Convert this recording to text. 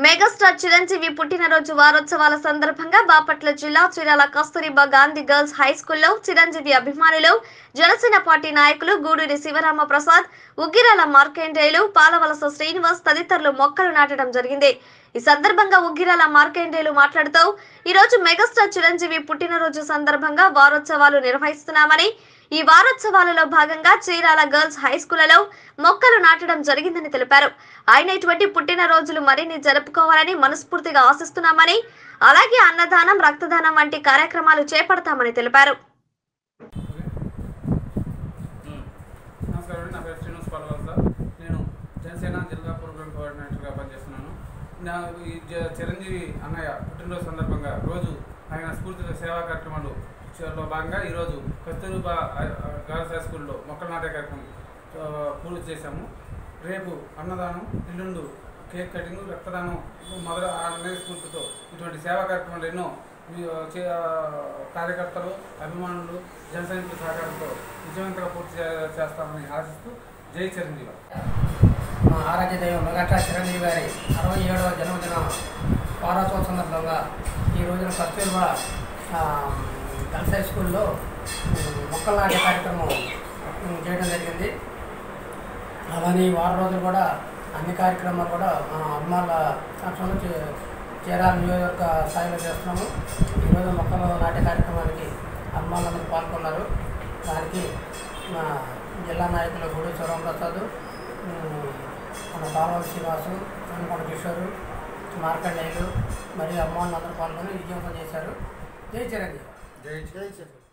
Megastar Chiranjeevi పుట్టినరోజు వారోత్సవాల సందర్భంగా బాపట్ల జిల్లా చీరాల కస్తూరిబా గాంధీ గర్ల్స్ హై స్కూల్లో చిరంజీవి అభిమానులు జనసేన పార్టీ నాయకులు గూడూరి శివరామ ప్రసాద్ ఉగ్గిరాల మార్కండేయులు పాలవలస శ్రీనివాస్ తదితరులు మొక్కలు నాటడం జరిగింది ఈ సందర్భంగా ఉగ్గిరాల మార్కండేయులు మాట్లాడుతూ ఈ రోజు మెగాస్టార్ చిరంజీవి పుట్టినరోజు సందర్భంగా వారోత్సవాలు నిర్వహిస్తున్నామని ఈ వారోత్సవాలలో భాగంగా చీరాల గర్ల్స్ హై స్కూళ్లలో మొక్కలు నాటడం జరిగిందని తెలిపారు ఆయన ఇటువంటి పుట్టినరోజులు మరిన్ని జరుపుకోవాలని మనస్ఫూర్తిగా ఆశిస్తున్నామని అలాగే అన్నదానం రక్తదానం వంటి కార్యక్రమాలు చేపడతామని తెలిపారు నమస్కారం అండి నా పేరు శ్రీనివాస్ పాలవలస నేను జనసేన జిల్లా ప్రోగ్రామ్ కోఆర్డినేటర్గా పనిచేస్తున్నాను నా ఈ జ- చిరంజీవి అన్నయ్య పుట్టినరోజు సందర్భంగా రోజు ఆయన స్ఫూర్తితో సేవా కార్యక్రమాలు లో భాగంగా ఈరోజు కస్తూరుబా గర్ల్స్ హై స్కూల్లో మొక్కలు నాటే కార్యక్రమం ఆ, పూర్తి చేశాము రేపు అన్నదానం ఎల్లుండు కేక్ కటింగ్ రక్తదానం మొదల అన్నయ్య స్ఫూర్తితో ఇటువంటి సేవా కార్యక్రమాలు ఎన్నో ఈ, ఆ, చే- ఆ, కార్యకర్తలు అభిమానులు జన సైనికుల సహకారంతో విజయవంతంగా పూర్తి చే- చేస్తామని ఆశిస్తూ జై చిరంజీవి మా ఆరాధ్య దైవం మెగాటా చిరంజీవి గారి అరవై ఏడవ జన్మదిన వారోత్సవం సందర్భంగా ఈ రోజున కస్తూర్బా ఆ, గర్ల్స్ హై స్కూల్లో ఉమ్, మొక్కలు నాటే కార్యక్రమం ఉమ్, చేయడం జరిగింది అలానే ఈ వారం రోజులు కూడా అన్ని కార్యక్రమాలు కూడా మా అమ్మాల సాక్షంలో చే చీరాల నియోజకవర్గ స్థాయిలో చేస్తున్నాము ఈరోజు మొక్కలు నాటే కార్యక్రమానికి అమ్మాలందరూ పాల్గొన్నారు దానికి మా జిల్లా నాయకులు గుడి ప్రసాద్ ఉమ్, మన బాలవ శ్రీనివాసు అనుకొండ కిషోరు మార్కండేయులు మరియు అమ్మాయిలు అందరూ పాల్గొని విజయవంతం చేశారు జై చిరంజీవి జై జై శ్రీరామ్.